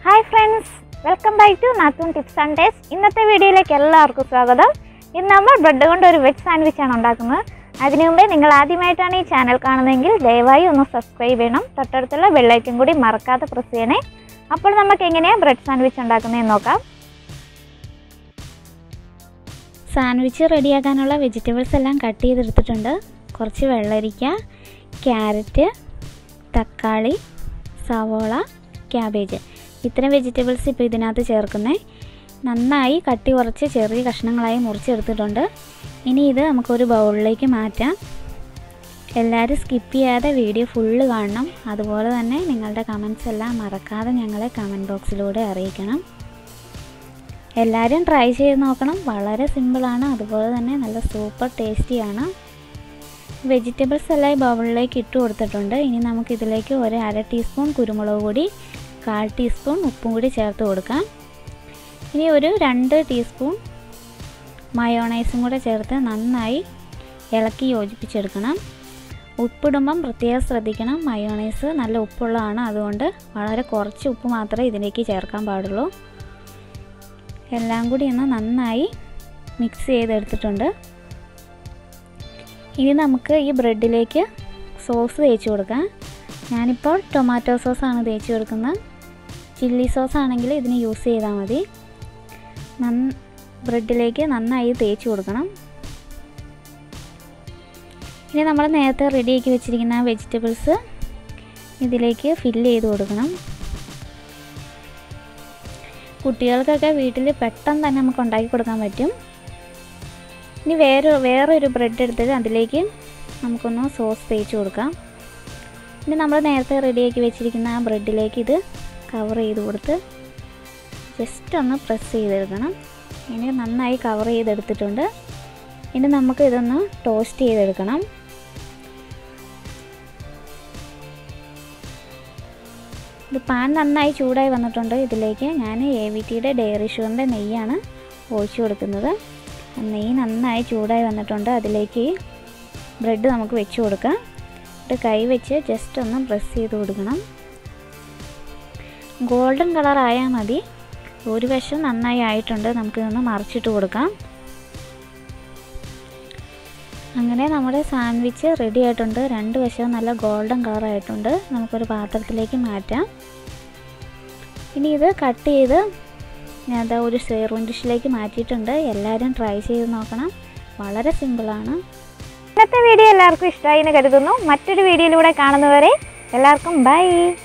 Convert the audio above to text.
hi friends welcome back to Nathoon tips and taste ഇന്നത്തെ വീഡിയോയിലേക്ക് എല്ലാവർക്കും സ്വാഗതം ഇന്ന് നമ്മൾ ബ്രെഡ് കൊണ്ട് ഒരു വെജ് സാൻഡ്വിച്ച് ആണ് ഉണ്ടാക്കുന്നത് അതിനു മുമ്പേ നിങ്ങൾ ആദ്യമായിട്ടാണ് ഈ ചാനൽ കാണുന്നതെങ്കിൽ ദയവായി ഒന്ന് സബ്സ്ക്രൈബ് ചെയ്യണം തൊട്ടടുത്തുള്ള ബെല്ലൈറ്റും കൂടി മറക്കാതെ പ്രസ് ചെയ്യണേ അപ്പോൾ നമുക്ക് എങ്ങനെയാണ് ബ്രെഡ് സാൻഡ്വിച്ച് ഉണ്ടാക്കുന്നതെന്ന് നോക്കാം സാൻഡ്വിച്ച് റെഡിയാക്കാനുള്ള വെജിറ്റബിൾസ് എല്ലാം കട്ട് ചെയ്തെടുത്തിട്ടുണ്ട് കുറച്ച് വെള്ളരിക്ക ക്യാരറ്റ് തക്കാളി സവോള ക്യാബേജ് ഇത്തരം വെജിറ്റബിൾസ് ഇപ്പോൾ ഇതിനകത്ത് ചേർക്കുന്നേ നന്നായി കട്ടി കുറച്ച് ചെറിയ കഷ്ണങ്ങളായി മുറിച്ചെടുത്തിട്ടുണ്ട് ഇനി ഇത് നമുക്കൊരു ബൗളിലേക്ക് മാറ്റാം എല്ലാവരും സ്കിപ്പ് ചെയ്യാതെ വീഡിയോ ഫുള്ള് കാണണം അതുപോലെ തന്നെ നിങ്ങളുടെ കമൻസ് എല്ലാം മറക്കാതെ ഞങ്ങളെ കമൻറ്റ് ബോക്സിലൂടെ അറിയിക്കണം എല്ലാവരും ട്രൈ ചെയ്ത് നോക്കണം വളരെ സിമ്പിളാണ് അതുപോലെ തന്നെ നല്ല സൂപ്പർ ടേസ്റ്റിയാണ് വെജിറ്റബിൾസ് എല്ലാം ഈ ബൗളിലേക്ക് ഇട്ട് കൊടുത്തിട്ടുണ്ട് ഇനി നമുക്കിതിലേക്ക് ഒരു അര ടീസ്പൂൺ കുരുമുളക് പൊടി കാൽ ടീസ്പൂൺ ഉപ്പും കൂടി ചേർത്ത് കൊടുക്കാം ഇനി ഒരു രണ്ട് ടീസ്പൂൺ മയോണൈസും കൂടെ ചേർത്ത് നന്നായി ഇളക്കി യോജിപ്പിച്ചെടുക്കണം ഉപ്പിടുമ്പം പ്രത്യേകം ശ്രദ്ധിക്കണം മയോണൈസ് നല്ല ഉപ്പുള്ളതാണ് അതുകൊണ്ട് വളരെ കുറച്ച് ഉപ്പ് മാത്രമേ ഇതിലേക്ക് ചേർക്കാൻ പാടുള്ളൂ എല്ലാം കൂടി ഒന്ന് നന്നായി മിക്സ് ചെയ്തെടുത്തിട്ടുണ്ട് ഇനി നമുക്ക് ഈ ബ്രെഡിലേക്ക് സോസ് തേച്ച് കൊടുക്കാം ഞാനിപ്പോൾ ടൊമാറ്റോ സോസാണ് തേച്ച് കൊടുക്കുന്നത് ചില്ലി സോസ് ആണെങ്കിൽ ഇതിന് യൂസ് ചെയ്താൽ മതി നന്ന ബ്രെഡിലേക്ക് നന്നായി തേച്ച് കൊടുക്കണം ഇനി നമ്മൾ നേരത്തെ റെഡിയാക്കി വെച്ചിരിക്കുന്ന വെജിറ്റബിൾസ് ഇതിലേക്ക് ഫില്ല് ചെയ്ത് കൊടുക്കണം കുട്ടികൾക്കൊക്കെ വീട്ടിൽ പെട്ടെന്ന് തന്നെ നമുക്ക് ഉണ്ടാക്കി കൊടുക്കാൻ പറ്റും ഇനി വേറെ വേറൊരു ബ്രെഡ് എടുത്തിട്ട് അതിലേക്ക് നമുക്കൊന്ന് സോസ് തേച്ച് കൊടുക്കാം ഇനി നമ്മൾ നേരത്തെ റെഡിയാക്കി വെച്ചിരിക്കുന്ന ആ ബ്രെഡിലേക്ക് ഇത് കവർ ചെയ്ത് കൊടുത്ത് ജസ്റ്റ് ഒന്ന് പ്രസ് ചെയ്തെടുക്കണം ഇനി നന്നായി കവർ ചെയ്തെടുത്തിട്ടുണ്ട് ഇനി നമുക്ക് ഇതൊന്ന് ടോസ്റ്റ് ചെയ്തെടുക്കണം ഇത് പാൻ നന്നായി ചൂടായി വന്നിട്ടുണ്ട് ഇതിലേക്ക് ഞാൻ എ വി ടിയുടെ ഡയറി ഷുഗറിൻ്റെ നെയ്യാണ് ഒഴിച്ചു കൊടുക്കുന്നത് നെയ്യ് നന്നായി ചൂടായി വന്നിട്ടുണ്ട് അതിലേക്ക് ബ്രെഡ് നമുക്ക് വെച്ച് കൊടുക്കാം എന്നിട്ട് കൈ വെച്ച് ജസ്റ്റ് ഒന്ന് പ്രസ് ചെയ്ത് കൊടുക്കണം ഗോൾഡൻ കളർ ആയാൽ മതി ഒരു വശം നന്നായി ആയിട്ടുണ്ട് നമുക്കിതൊന്ന് മറിച്ചിട്ട് കൊടുക്കാം അങ്ങനെ നമ്മുടെ സാൻഡ്വിച്ച് റെഡി ആയിട്ടുണ്ട് രണ്ട് വശവും നല്ല ഗോൾഡൻ കളർ ആയിട്ടുണ്ട് നമുക്കൊരു പാത്രത്തിലേക്ക് മാറ്റാം ഇനി ഇത് കട്ട് ചെയ്ത് ഞാൻ അതാ ഒരു സെർവിങ് ഡിഷിലേക്ക് മാറ്റിയിട്ടുണ്ട് എല്ലാവരും ട്രൈ ചെയ്ത് നോക്കണം വളരെ സിമ്പിളാണ് ഇന്നത്തെ വീഡിയോ എല്ലാവർക്കും ഇഷ്ടമായി എന്ന് കരുതുന്നു മറ്റൊരു വീഡിയോയിലൂടെ കാണുന്നവരെ എല്ലാവർക്കും ബൈ